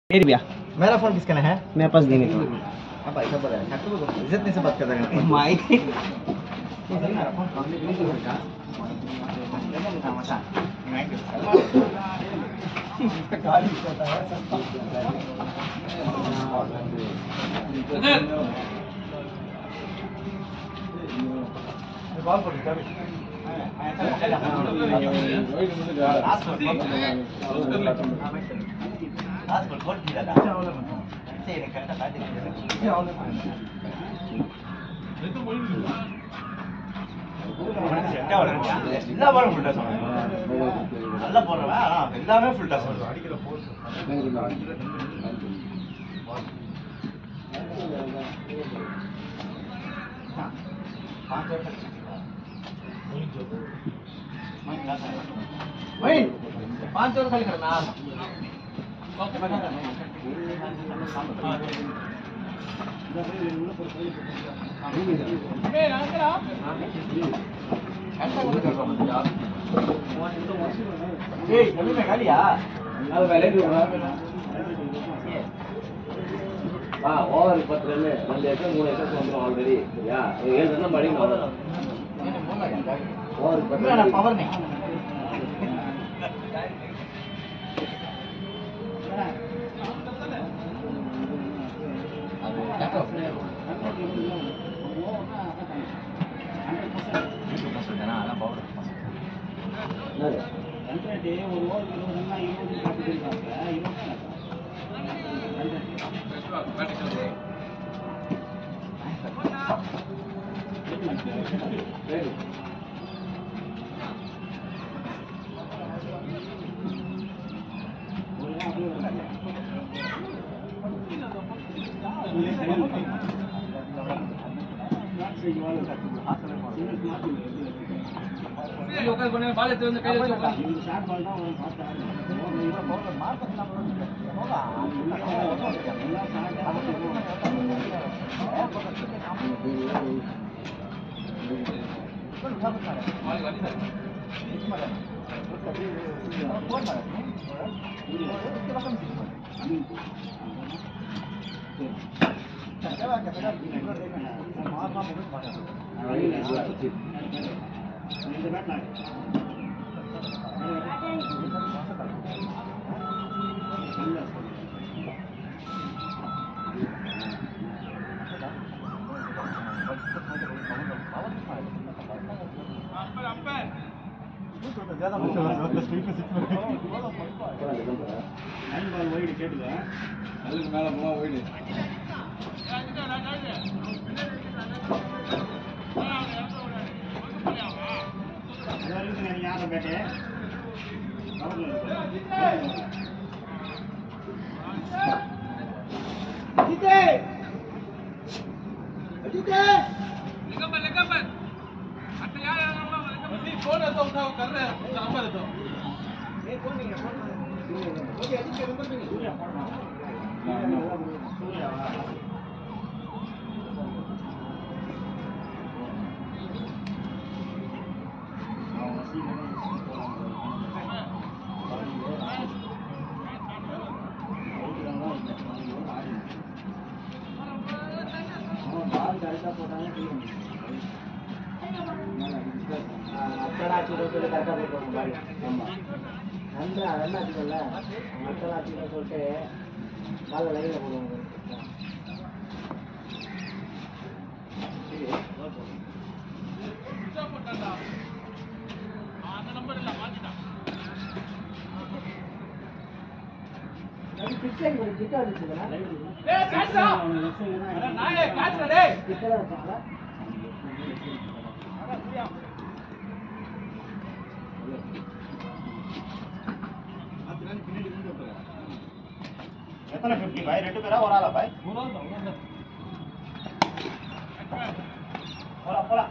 मेरी भैया मेरा फोन किसका है मेरे पास देने का अब ऐसा बोला है ठाकुर को इज्जत नहीं से बात कर रहे हैं माई எல்லாமே ஃபுல் டாஸ் पाँच और खाली करना ஏய் நவீன காலியா அது விலைக்கு ஆ ஓவர் பத்து ரன் ரெண்டு ஏக்கர் மூணு ஏக்கர் வந்துடும் ஆல்ரெடி சரியா ஒரு ஏழு ரன் படிக்கணும் ஓவர் பத்து இல்ல run. பவர் நே என்னது? சரி. எத்தனை ஃபிஃப்டி பாய் ரெண்டு பேரா ஒரு ஆளா பாய் போலாம் போலாம்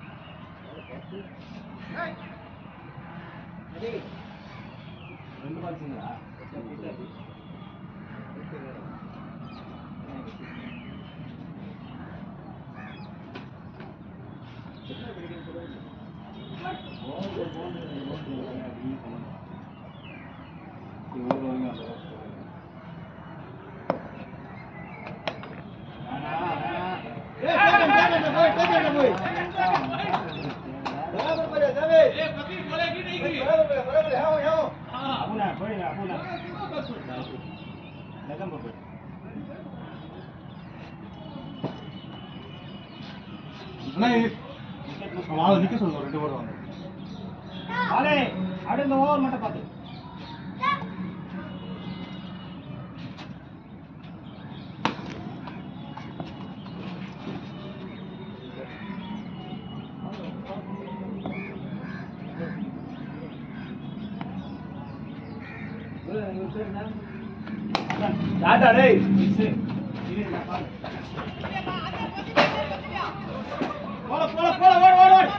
ரெண்டு பால் பசங்களா Apuna, boleh nggak apuna? Dagang berapa? நிக்க சொல்லுங்க ரெண்டு பேரும் வாங்க ஆலே, அப்படியே இந்த ஓவர் மட்டும் பார்த்து டாடா டேய் போல போல போல ஓடு ஓடு ஓடு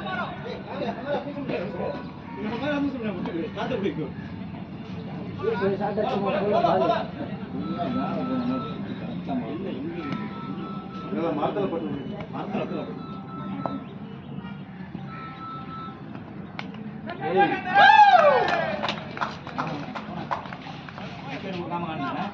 மரத்துல போட்டு பேர் கொடுக்காம காணுங்க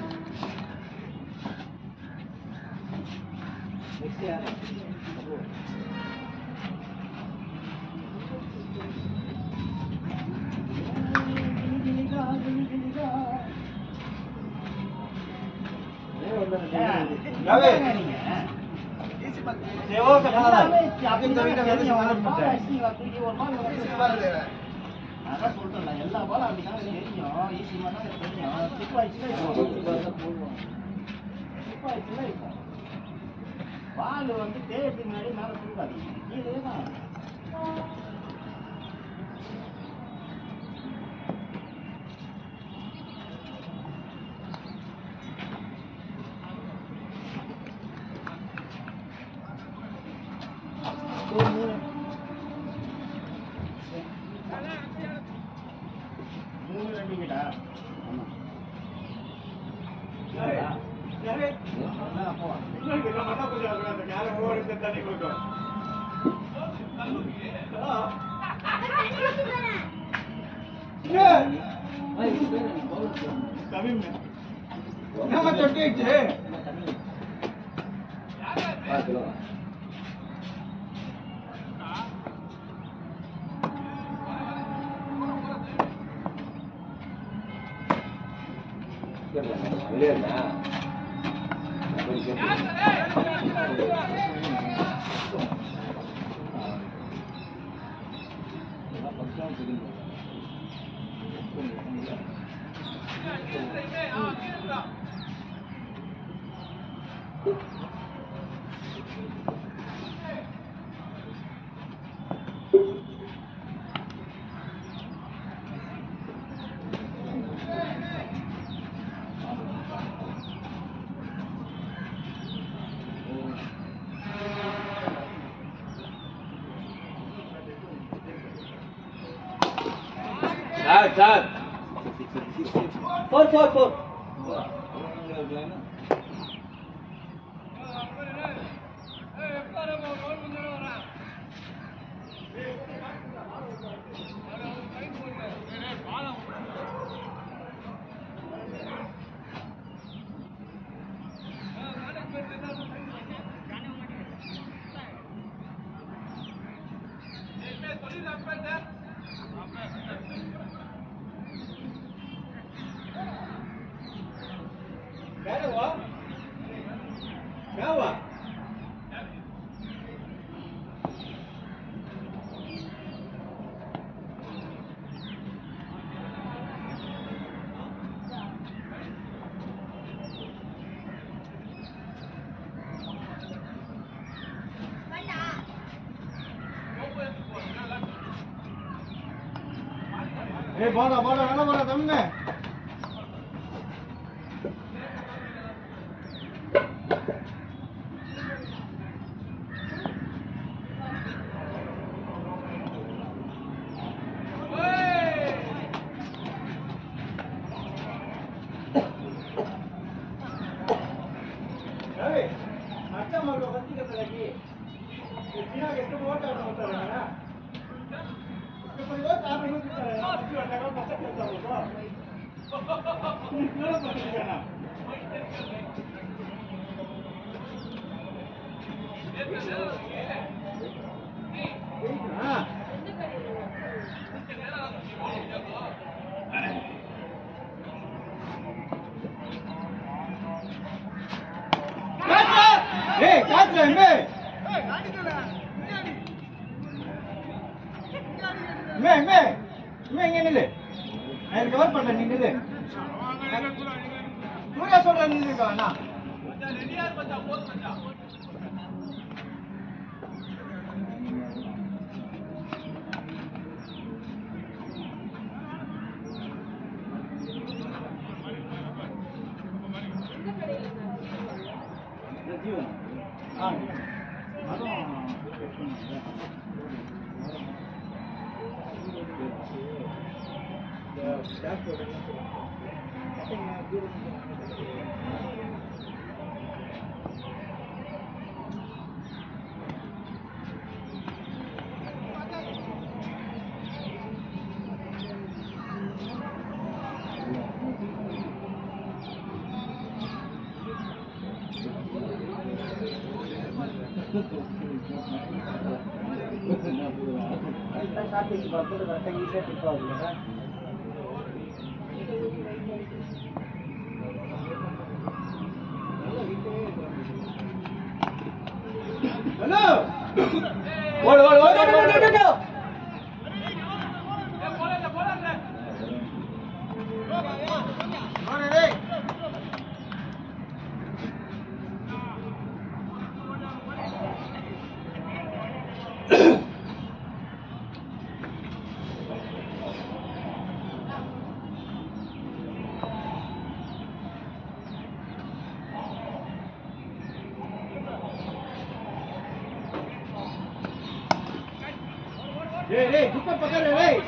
அதான் சொல்றேன் எல்லா பாலும் அப்படிதான் தெரியும் ஈஸி மட்டும் தெரியும் துப்பாக்கில துப்பாக்கில இருக்கும் பால் வந்து தேய்க்கு முன்னாடி மேல தூக்காதீங்க கீழே தான் மூணு ரெண்டு வீடா பார்த்துக்கலாம் வெளியே இருந்தா sir sir four four four ஏய் போடா போடா நல்லா போடா தமிழ்னே ஏய் காத்து எம்பே மே மே மே இங்க நில்லு நான் கவர் பண்றேன் நீ நில்லு சூர்யா சொல்றேன் நில்லுக்கா அண்ணா ஆ ஹலோ ஓடு ஓடு ஓடு ஓடு ஓடு ஓடு போடா டேய் டேய் டேய் குப்பை பக்கத்துல டேய்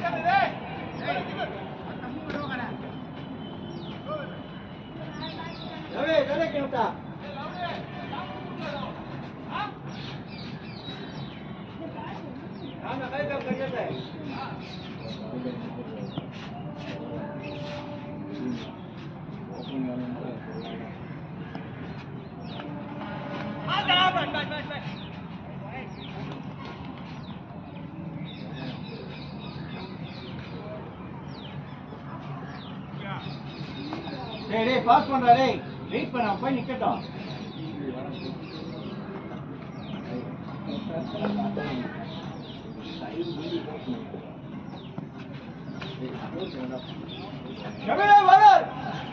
ரவி ரவி கேட்டா ஆமா கை கப் கட்டல டேய் டேய் பாஸ் பண்றா டேய் வெயிட் பண்ண போய் நிக்கட்டும் கபிலே வரர்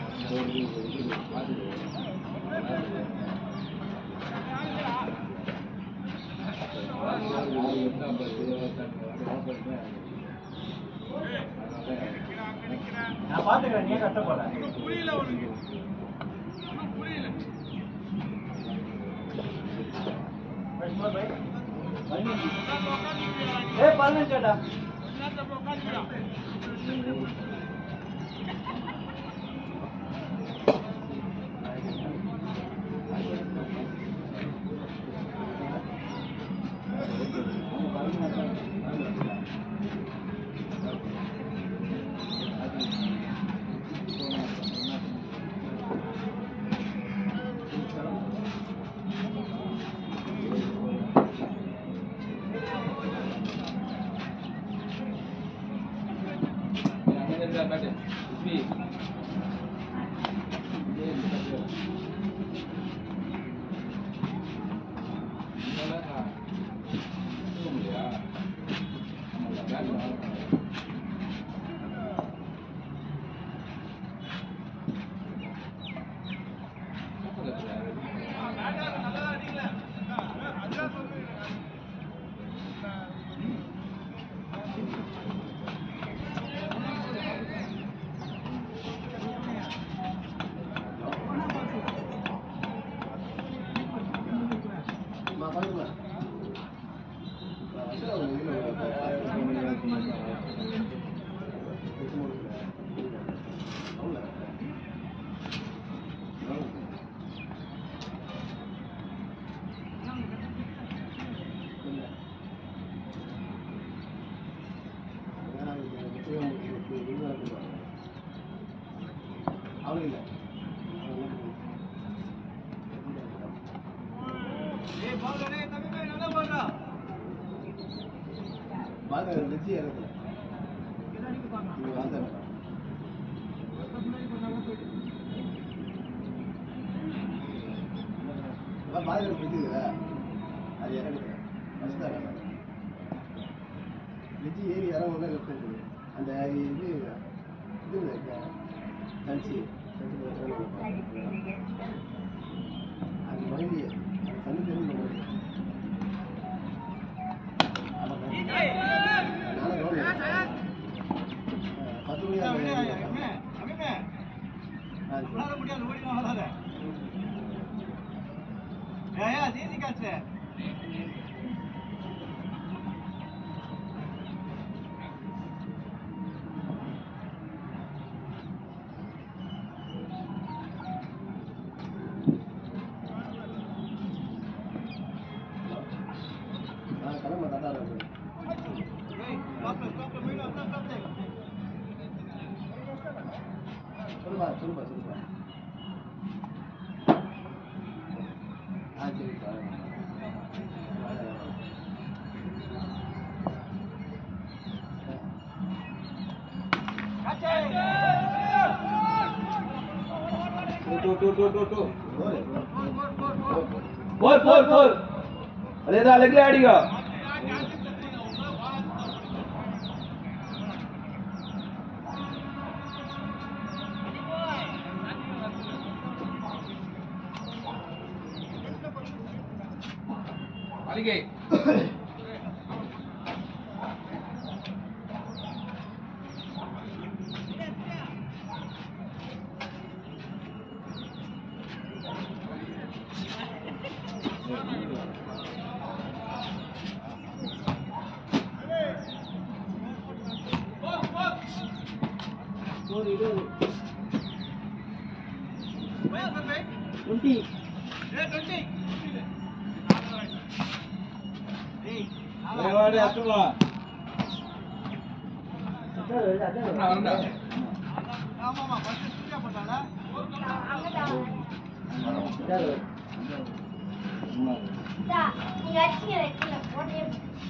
நான் பாத்துக்கிறேன் நீ கஷ்டப்பட ஏ பதினஞ்சு சேட்டா அவனுக்கு இல்லை ஏய் பால் டேய் தம்பி போய் நல்லா போடுறா பாக்க வெச்சி இறக்கல இது வந்து அதான் பாதியில் பிடிக்குதுல அது இறங்குது ஃபஸ்ட் தான் வேணும் வெஜ்ஜி ஏறி இறங்க லெஃப்ட் இருக்குது அந்த இது இது இருக்க கஞ்சி அது மறுபடி அது தண்ணி தெரிஞ்சு மறுபடி பத்து மணி அம்மே ஆகுது. அம்மே அம்மே ஆ, உன்னால முடியாது ஓடி நான் வராத ஏயா சிசி காசு ஆ, கிளம்ப தாத்தா இருக்கு. ஏய் stop stop mean stop stop சொல்லுப்பா சொல்லுப்பா சொல்லுப்பா ஆ சரிப்பா two two two two two கோல் போல் போல் போல் அதேதான் லெக்ல அடிக்கோ அடிக்கை ஒரு இது Where's the bag? Twenty Yeah, 20. Hey, வாடி அத்துமா வரண்டா ஆமாமா ஃபர்ஸ்ட் சூர்யா போட்டாளா நீங்க அடிச்சீங்க வைக்கல போட்டே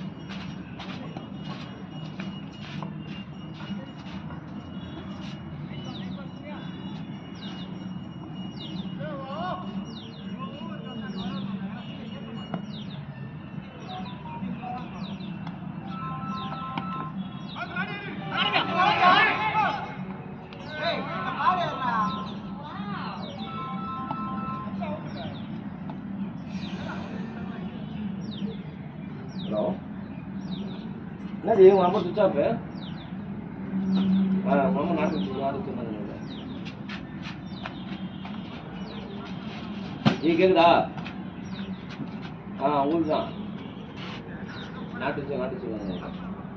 ஏய் இந்த பாரு ஏறா ஹலோ என்னது உங்க அம்மா சுவிட்ச் ஆஃப் ஆ உங்க அம்மா நாட்டு நாட்டு சொன்னாங்க ஜி கேக்குதா ஆ உங்களுக்கு தான் நாட்டு சொல் நாட்டு சொல்லுவாங்க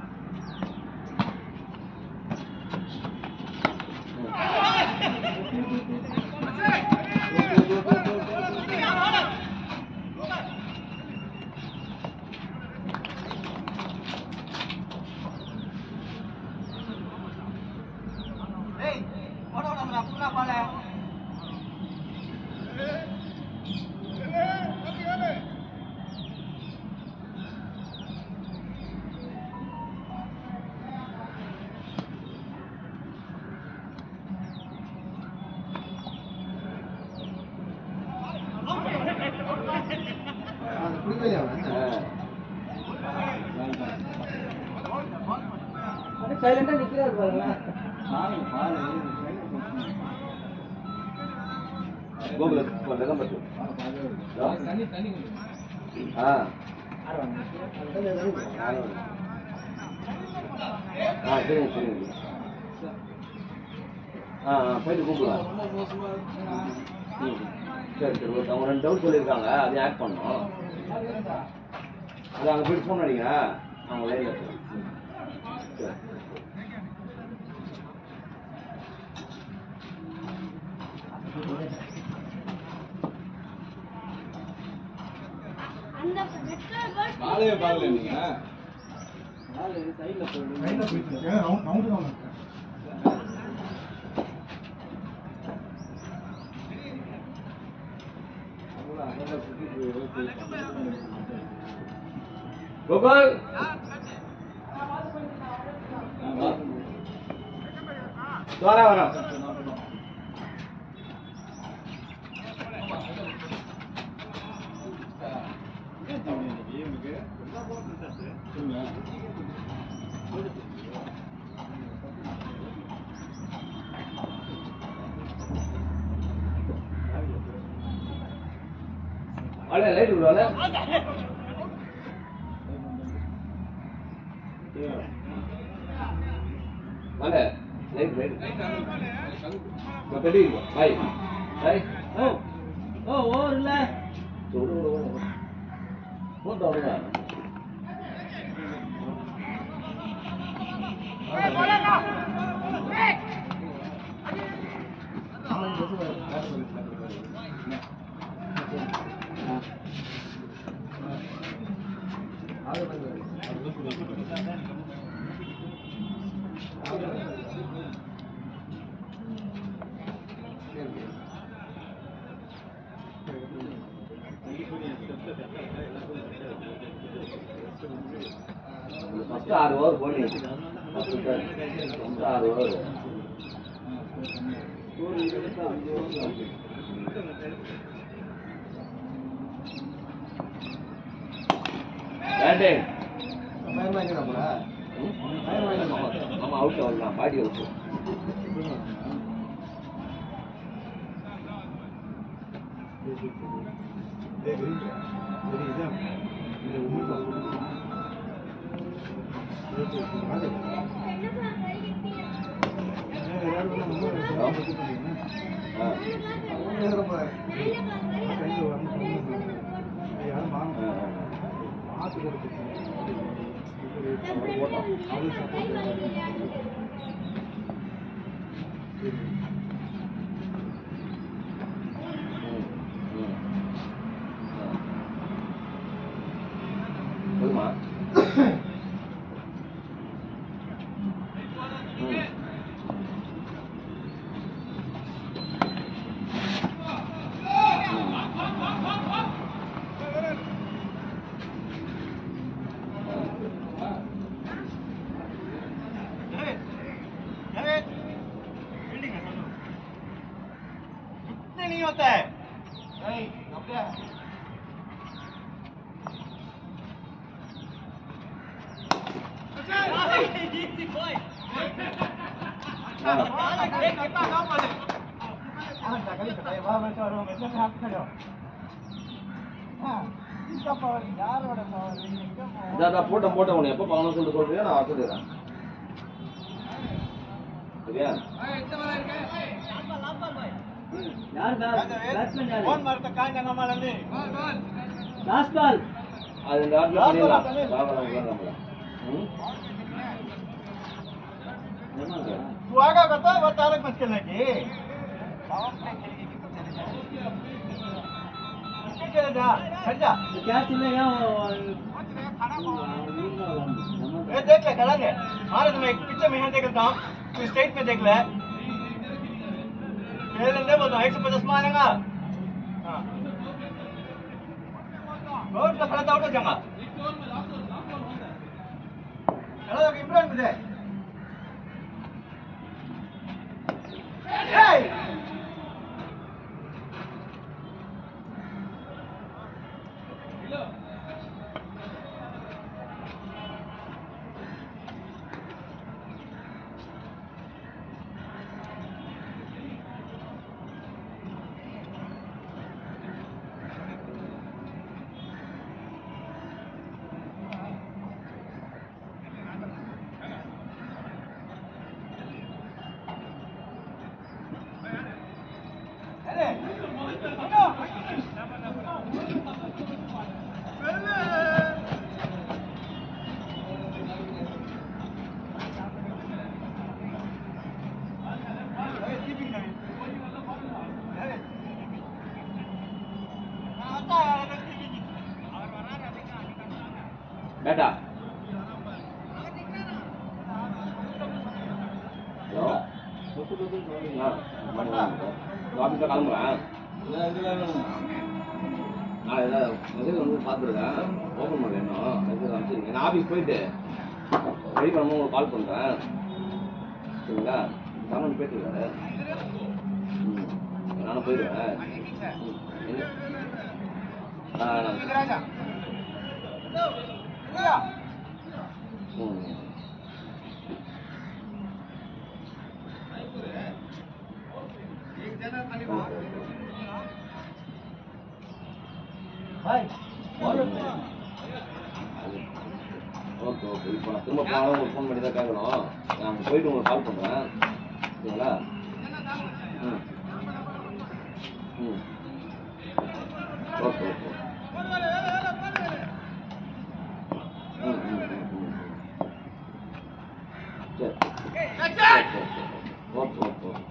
ஏய் ஓட ஓடா புறா பால அது குடிக்கலையா அவன் சைலண்டா நிக்கிறாரு பாருங்க கோகுல லெகம் பட்டு தண்ணி தண்ணி ஆ தண்ணி தண்ணி ஆ சரிங்க சரிங்க ஆ ஆ போயிட்டு கூப்பிடலாம் ம் சரி சரி ஓகே அவங்க ரெண்டு டவுட் சொல்லியிருக்காங்க அதையும் ஆட் பண்ணோம் அது அங்கே போயிட்டு ஃபோன் அடிங்க அவங்க லைனில் இருக்காங்க ம். சரி அந்த பெட்ரோல் பங்க் பாலையே பார்க்கல நீங்க ரைட்ல போயிட்டு ரவுண்ட் ரவுண்ட் தான் கோபால் வரேன் வரேன் அலே லைட் விடு அலே அலே லைட் லைட் கட்டி பை பை ஓ ஓ ஓவர் இல்ல சொல்லு சொல்லு போட்டோ விடுங்க ஃபர்ஸ்ட் ஆறு ஓவர் போனி ஃபர்ஸ்ட் ஆறு ஓவர் பேட்டிங் ஆமா அவுட் அவ்வளோதான் பாடி அவுட் போதுமா कितने नहीं होता है ஏய், அப்படியே. हाँ, तकलीफ है, वहाँ मैं तो मैं तो हाथ खड़े हो हाँ इसका पावर यार बड़ा पावर है इनका power। இதான் போட்டேன் போட்டேன் உன்னை எப்போ பார்க்கணும்னு சொல்லிட்டு சொல்றியா நான் சொல்லிடுறேன் சரியா कौन मारता कहाँ जाना मारा नहीं அது இந்த ஆட்டில் யார் பண்ணிடலாம் பண்ணா? வாங்கலாம் உட்காரலாம் ம் என்னங்க तू आगा करता वो तारक मत खेलने की चले जा हट जा ये देख ले खड़ा है मारे तुम्हें एक पीछे में देख लेता हूँ तू स्टेट में देख ले खेल लेंगे बोल एक सौ पचास मारेगा हाँ बहुत का खड़ा था उठ जाऊंगा खड़ा होकर इम्प्रेस में दे Hey! பேட்டா ஹலோ ஆ மணி ஆஃபீஸில் கிளம்புறேன் நான் ஏதாவது மெசேஜ் வந்து பார்த்துருக்கேன் ஓப்பன் பண்ணல இன்னும் மெசேஜ் அனுப்பிச்சிருங்க நான் ஆஃபீஸ் போயிட்டு ரெடி பண்ணும்போது உங்களுக்கு கால் பண்ணுறேன் சரிங்களா சமன் போயிட்டுருக்காரு ம் நானும் போயிடுவேன் ம். எங்க ஆ நான் ராஜா இல்லையா ம் பாய் ஓகே ஓகே இப்போ நான் திரும்ப போனாலும் உங்களுக்கு ஃபோன் பண்ணி தான் கேட்கணும் நான் அங்கே போயிட்டு உங்களுக்கு கால் பண்ணுறேன் சரிங்களா ம் ம் ஓகே ஓகே ம் ம் ம் ம் சரி ஓகே ஓகே ஓகே ஓகே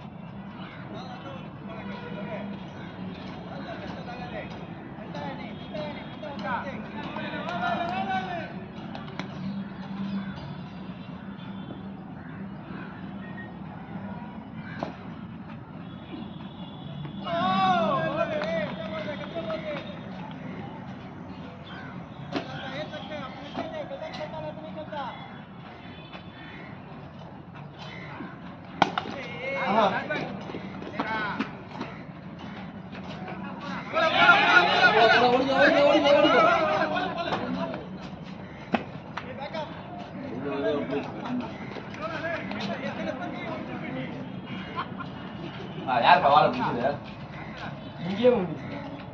ஆ யாருப்பா வாழை பிடிச்சது இங்கேயே முடிச்சு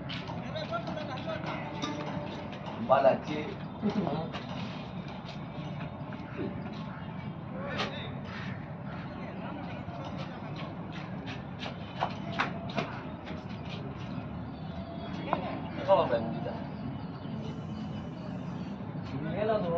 பாலாச்சி ஏழாவது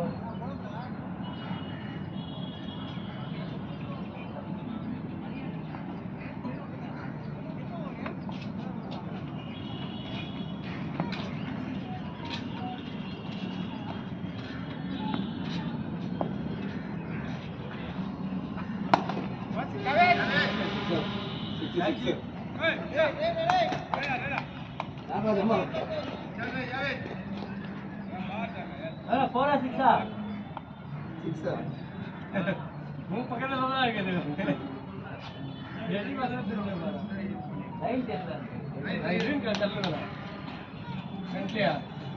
ஃபோரா சிக்ஸா உன் பக்கத்துல தான் இருக்குது எட்டி பக்கத்துல திரும்ப லைன் தெரியல லைன் கட்டல கண்டியா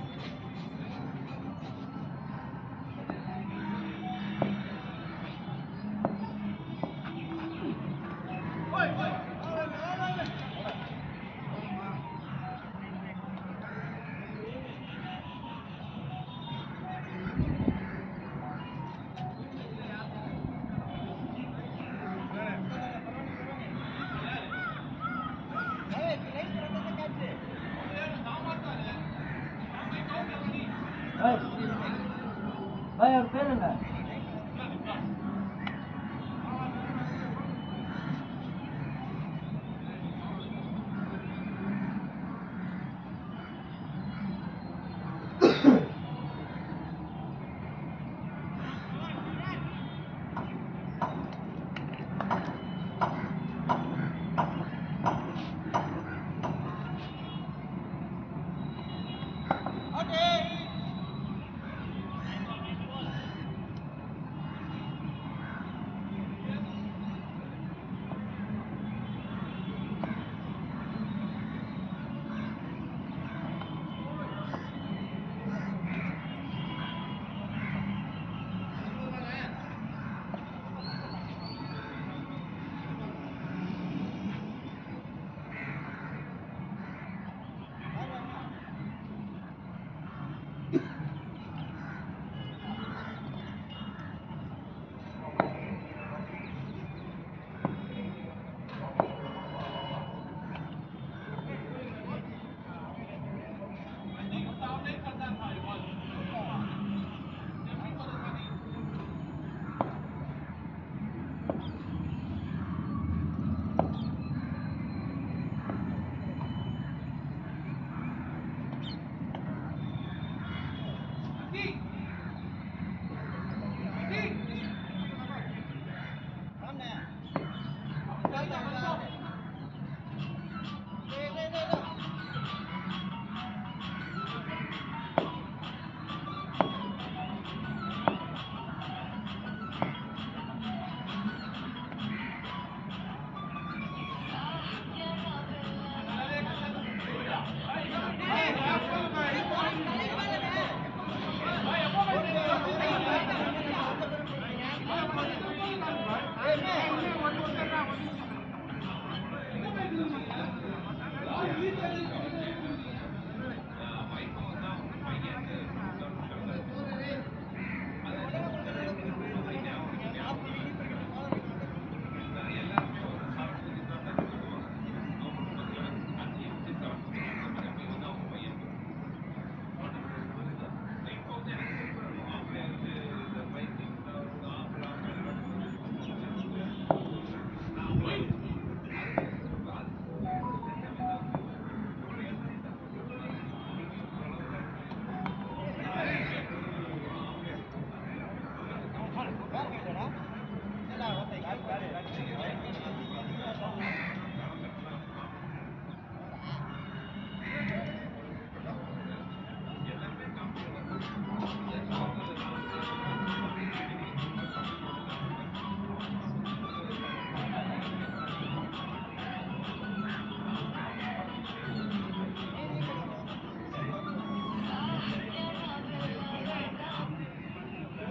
பாய் அவர் பேர் என்ன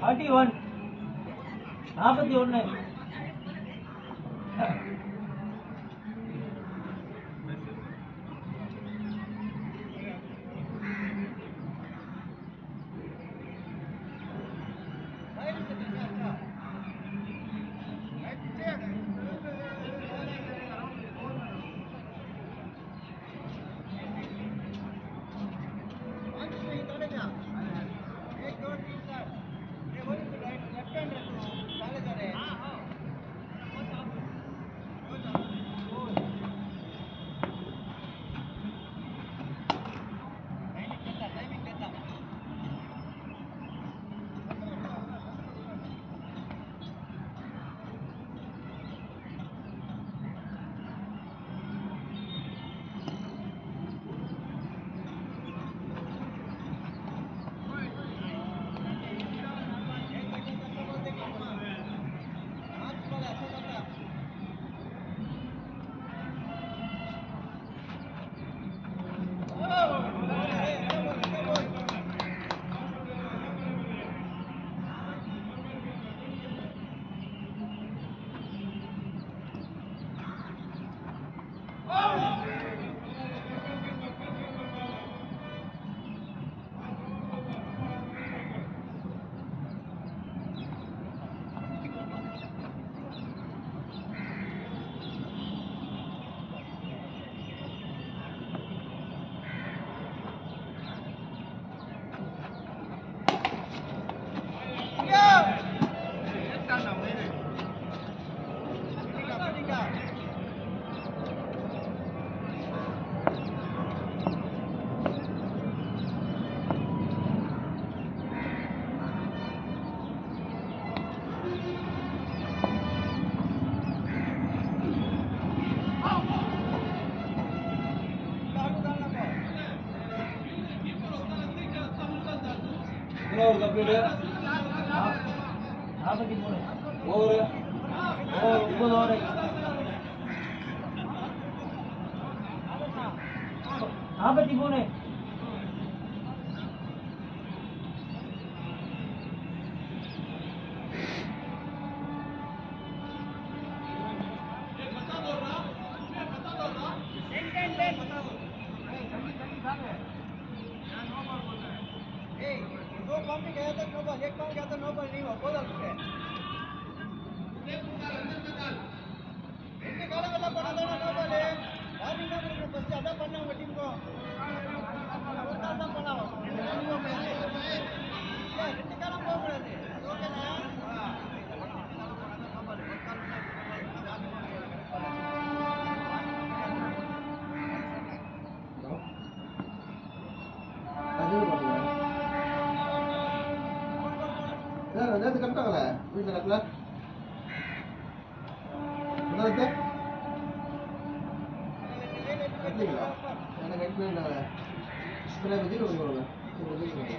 ஃபார்ட்டி ஒன் நாற்பத்தி ஒன்று இன்னொரு கம்ப்யூட்டர் நாற்பத்தி மூணு ஓவரு ஓ முப்பது ஓவர் நாற்பத்தி மூணு நேற்று கட்டாங்களே வீட்டில் கட்டல என்ன கட்டலீங்களா எனக்கு கட்டல இல்லை இப்போ விஜய் கொடுங்க விஜய் கொடுங்க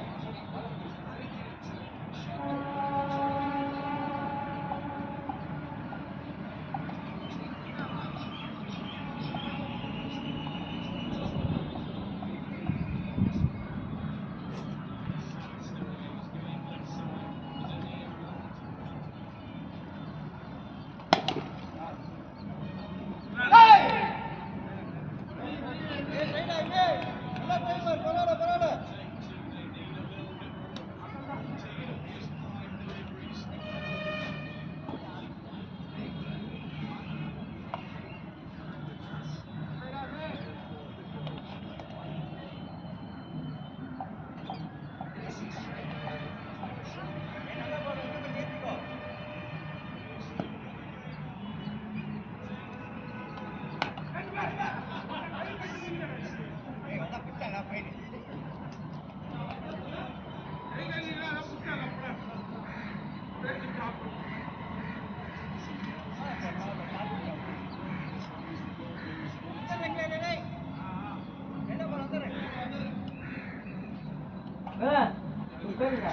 ஆ சரிங்க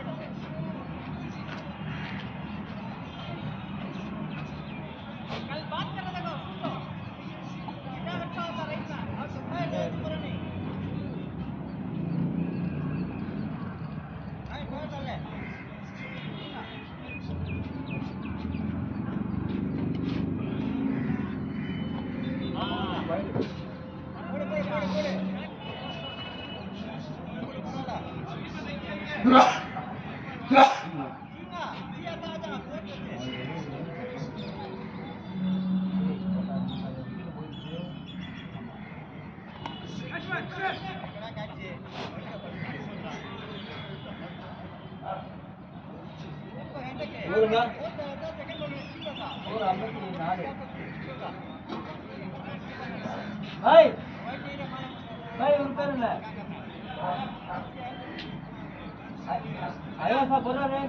ஆ ஊருங்க ஒரு ஐம்பத்தி நாலு ஹாய் ஹாய் ஒரு பேர் இல்ல ஐயா சார் போறாரு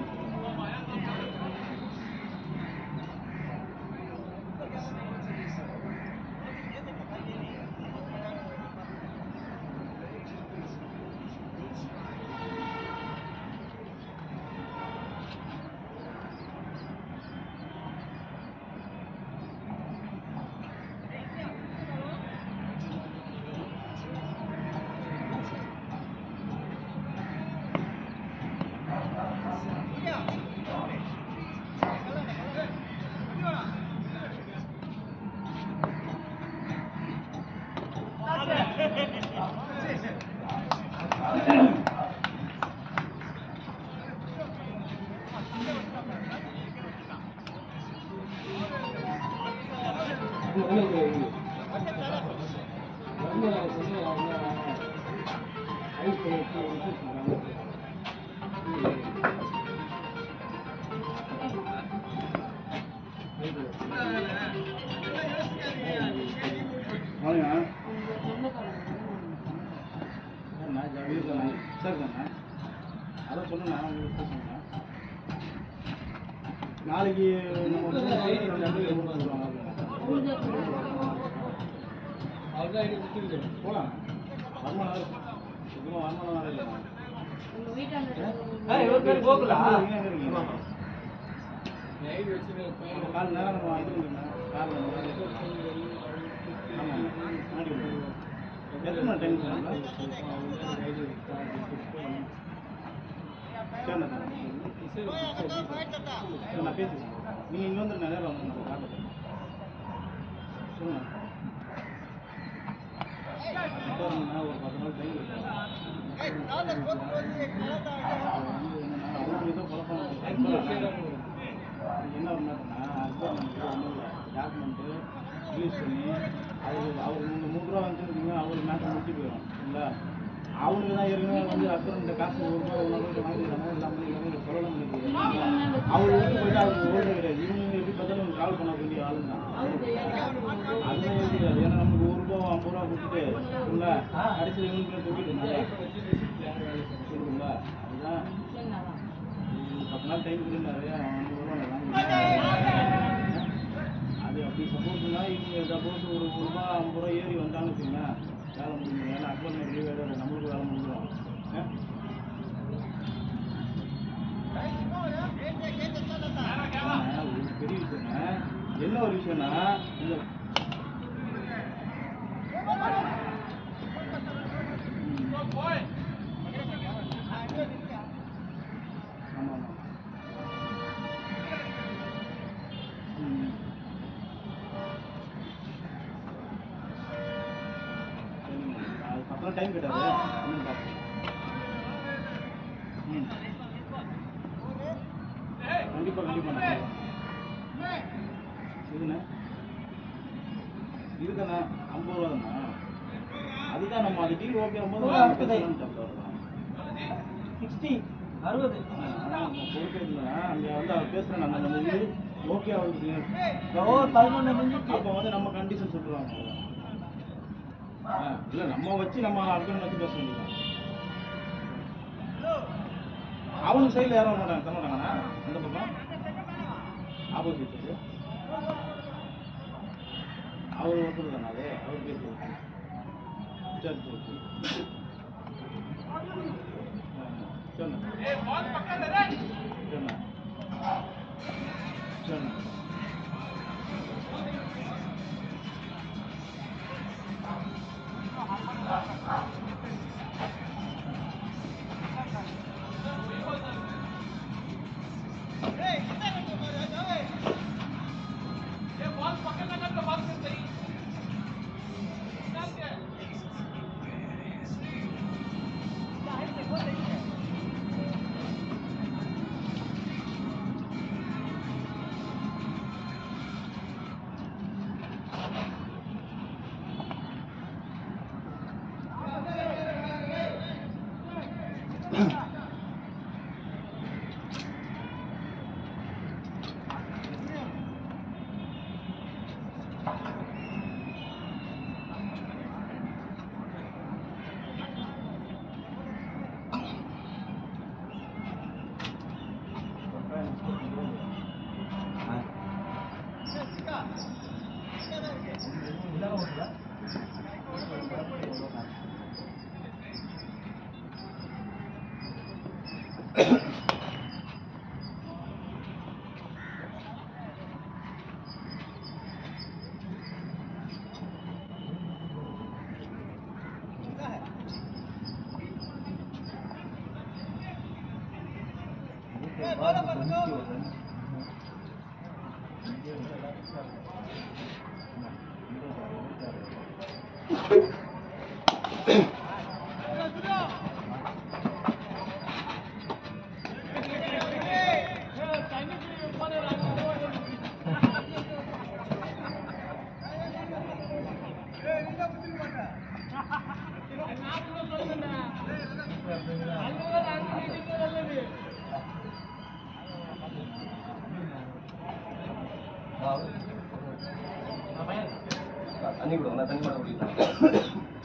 அதான் சொன்னா நாளைக்கு நம்ம வந்து ரெண்டு பேரும் சொல்லுவாங்க. போலாம் வருமானம் இருக்கு. சுத்தமா வருமானம் வேற இல்லை. ஏய், இவர் பேர் கோகுலா? எங்க இருக்கீங்க? ஒரு கால் நேரம் நம்ம இது பண்ணிக்கலாம். கார்ல நம்ம ஆமா, மாடி விடுங்க. எத்தனை மணி டைம் சொன்னாங்க? சரிண்ணா, சரிண்ணா. சரி, நான் பேசுறேன். நீங்க இங்க வந்து நேரம் வந்து கார்ல சொல்லுங்க இப்போ என்னன்னா, ஒரு பத்து நாள் டைம் இருக்கு. அவருக்கு ஏதோ குழப்பம் இருக்கு. என்ன பண்ணாருன்னா அக்பர்மெண்ட்டு ஒன்றும் இல்லை டாக்குமெண்ட்டு ரிலீஸ் பண்ணி அது அவர் இந்த மூணு ரூபா வந்துருக்கீங்க அவர் மேட்ச் முடிச்சு போயிடும் சரிங்களா அவனுக்கு தான் ஏற்கனவே வந்து அக்பர்மெண்ட் காசு ஒரு ரூபா ஒன்று ரூபா வாங்கிருக்காங்க எல்லாம் பண்ணிருக்காங்க சொல்லலாம் பண்ணிருக்காங்க அவர் வந்து போயிட்டு அவருக்கு ஓடுறது கிடையாது இவங்க எப்படி பார்த்தாலும் கால் பண்ண வேண்டிய ஆளுங்க அதுதான் யோசிக்கிறாரு ஏன்னா நமக்கு ஒரு ரூபா ஐம்பது ரூபா கொடுத்துட்டு சரிங்களா கடைசியில் இவங்களுக்கு கொடுத்துட்டு சரிங்களா அதுதான் ஒரு பத்து நாள் டைம் கொடுத்தாரு அவன் வந்து வருவாங்க அது அப்படி சப்போஸ்னா இவங்க சப்போஸ் ஒரு ஒரு ரூபா ஐம்பது ரூபா ஏறி வந்தான்னு வச்சுக்கோங்க வேலை முடிஞ்சிடும் ஏன்னா அக்பர் லீவ் வேறு நம்மளுக்கு வேலை முடிஞ்சிடும் ஆ? ஆனா, ஒரு பெரிய விஷயங்க என்ன ஒரு விஷயம்னா இந்த ஆமா ஆமா ம். சரிங்க. அது பக்கம் டைம் கேட்டாரு என்னன்னு பார்ப்போம். ம். கண்டிப்பா கண்டிப்பா நான் சொல்றேன். இதுண்ணே இதுதாண்ணா ஐம்பது ரூபா தானா அதுதான் நம்ம அது டீல் ஓகே ஆகும்போது சிக்ஸ்டி அறுபது பொறுப்பேற்றுனா அங்கே வந்து அவர் பேசுகிறேன் நம்ம அந்த இது ஓகே ஆகுது ஓ பதினொன்று முடிஞ்சிச்சு அப்போ வந்து நம்ம கண்டிஷன் சொல்லுவாங்க இல்லை நம்ம வச்சு நம்ம அடுத்த வச்சு பேச வேண்டியதான் அவனுக்கு சைடில் யாரும் வர மாட்டாங்க தர மாட்டாங்கண்ணா அந்த பக்கம் ஆப்போசிட் அவர் ஒருத்தர் தானே அது அவர் பேசுவார் சரி சரி சரி சரிண்ணா சரிண்ணா சரிண்ணா தண்ணி கொடுங்க தண்ணி மட்டும் குடிக்கலாம்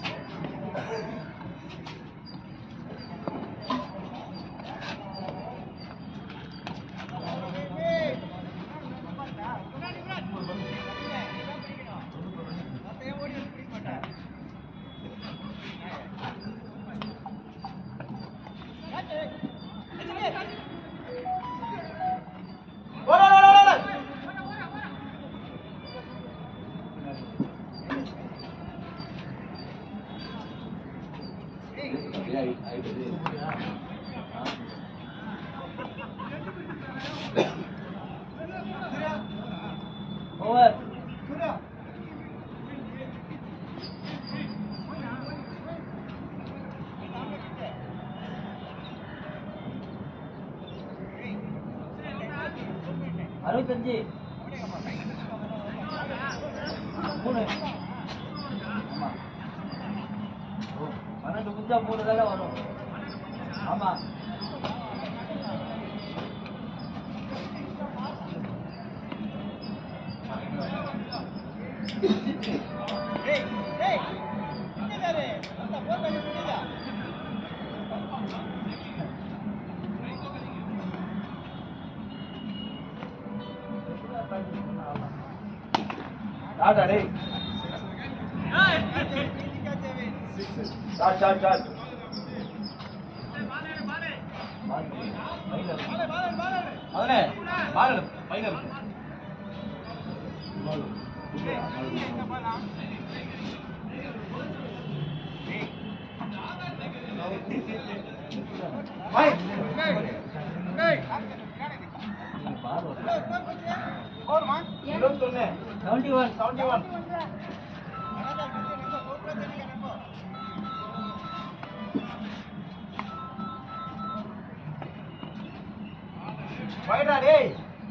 ஓவர் அறுபத்தஞ்சு மூணு ஆமா ஓ, பன்னெண்டு குஞ்சா மூணு தானே வரும் ஆமா டாடா டேய் ஸ்டார்ட் ஸ்டார்ட் ஸ்டார்ட் மகனே பாரு பையன் செவன்டி ஒன் செவன்டி ஒன் வைடா டேய்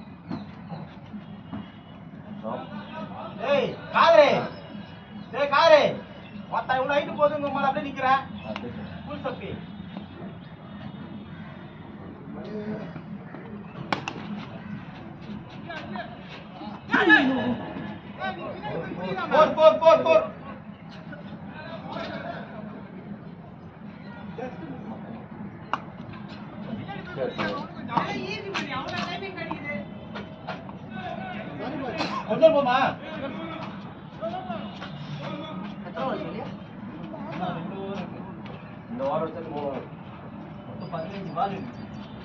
டேய் காதரே டேய் காதரே மொத்த இவ்வளவு ஹைட் போதுங்க மேல அப்படியே நிக்கிற ஃபுல் சப்பி ஃபோர் ஃபோர் ஃபோர் ஃபோர் கொஞ்சம் போமா இந்த வாரம் வச்சு மூணு வாரம் மொத்தம் பதினஞ்சு பால் இருக்கு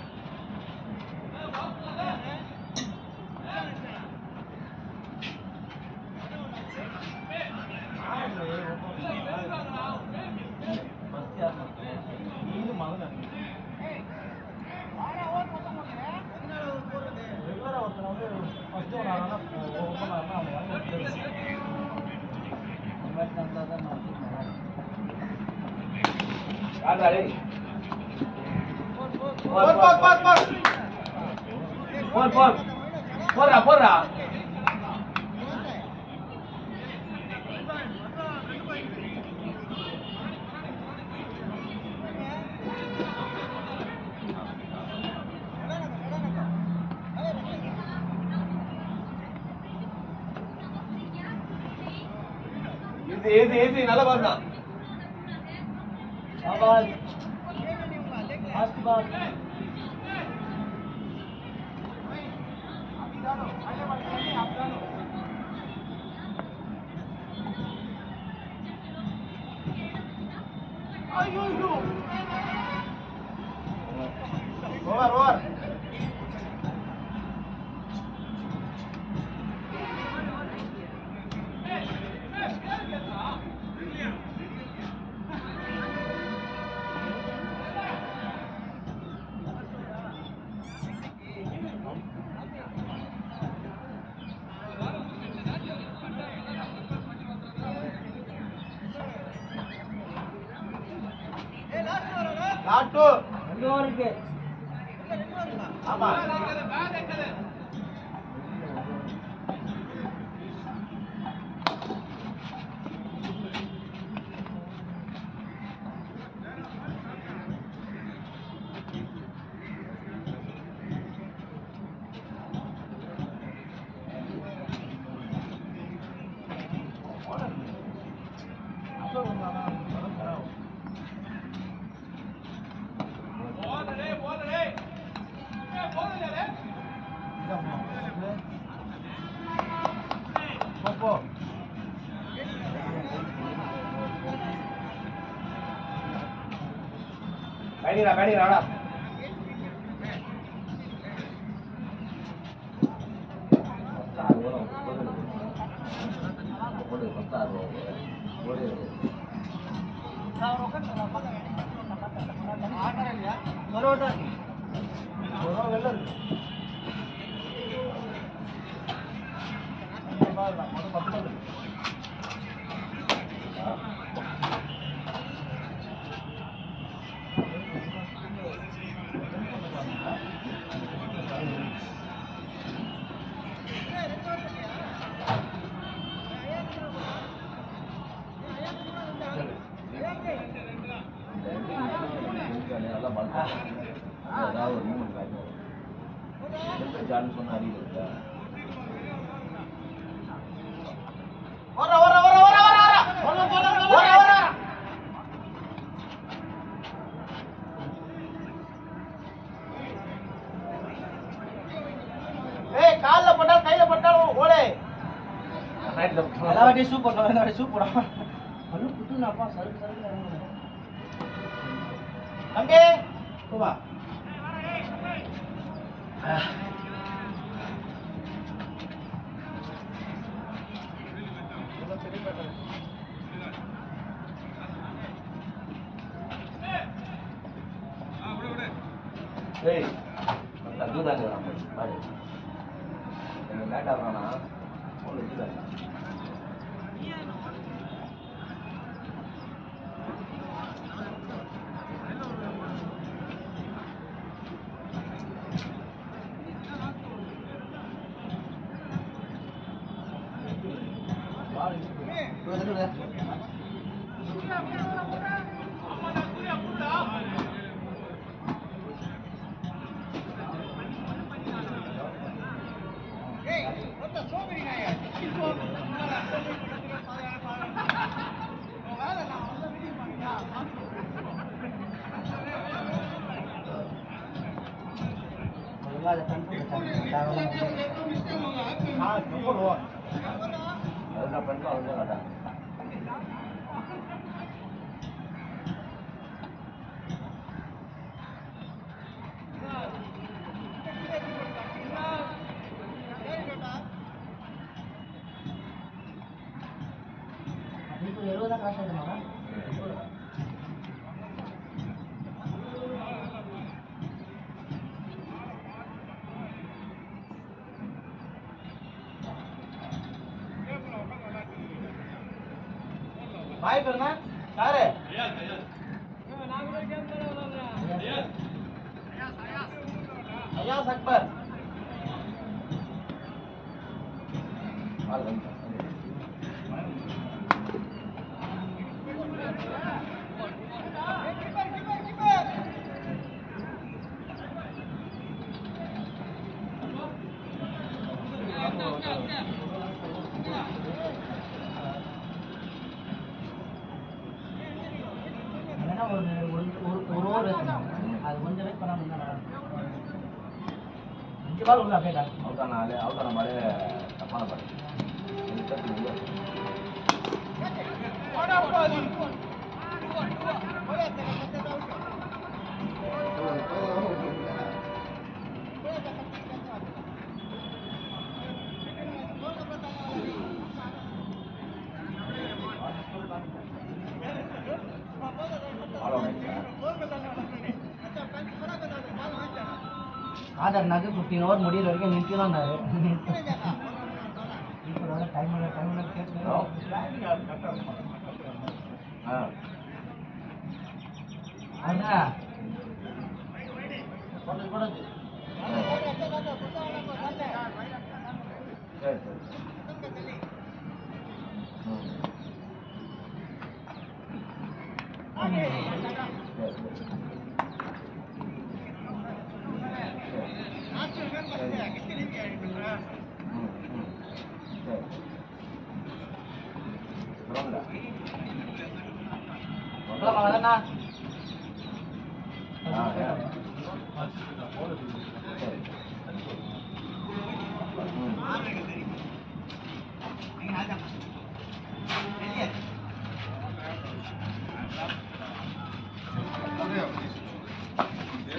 டாடா டேய் போர் போர் போர் போர் போர் போர் போடுறா போடுறா ஈஸி ஈஸி ஈஸி நல்ல பால் தான் ball last ball over over லாட்டு ரெண்டு ஓவருக்கு ஆமா போ, போ பேட்டிங்கடா பேட்டிங்கடா பரோட்டா ஒரு வெளில இருக்கு பால் தான், மொத்தம் பத்து பால் இருக்கு. வர வர வர வர வர வர வர வர ஏய் கால்ல போட்டாலும் கையில போட்டாலும் ஓலே எல்லா வாட்டியும் சூப்பர் எல்லா வாட்டியும் சூப்பரா பல்லு குத்துனாப்பா சருக்கு சருக்கு இறங்கணும். தம்பி போவா ஏய் அதுதாங்க நம்ம பாரு என்ன லேட் ஆகுறானா ஒன்று இதுதான் ஒழுங்கா அதை கண்ட்ரோல் தேவையில்லாம ஆ போடுவோம் அதுதான் பண்ணுறோம் அதுதான் அதான் இப்போ எழுபதா காசு ஆகுதுமா பாய் பேருனா யாரு அயாஸ் அக்பர் ஆள் வந்து அது கொஞ்சம் வெயிட் பண்ணாம இருந்தா நல்லா இருக்கும். அஞ்சு பால் உள்ள அப்படியே காட்டு. அவுட்டான ஆளு அவுட்டான பாடு தப்பான பாடு இது தப்பு உள்ள. ஆளோட ஆதார் நகை ஃபிஃப்டீன் ஹவர் முடியிற வரைக்கும் நிறுத்திடலாம்னாரு இப்போ டைம் இல்லை டைம் இல்லை கேட்டு ஆ அண்ணா சரி சரி ம். சரி சரி ம், ம். சரி. பரவாயில்ல. சொல்லலாம் வேணா ஆ, ஆ. சரி. ம்.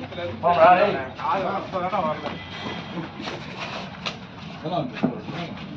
போங்கடா, டேய். அதெல்லாம்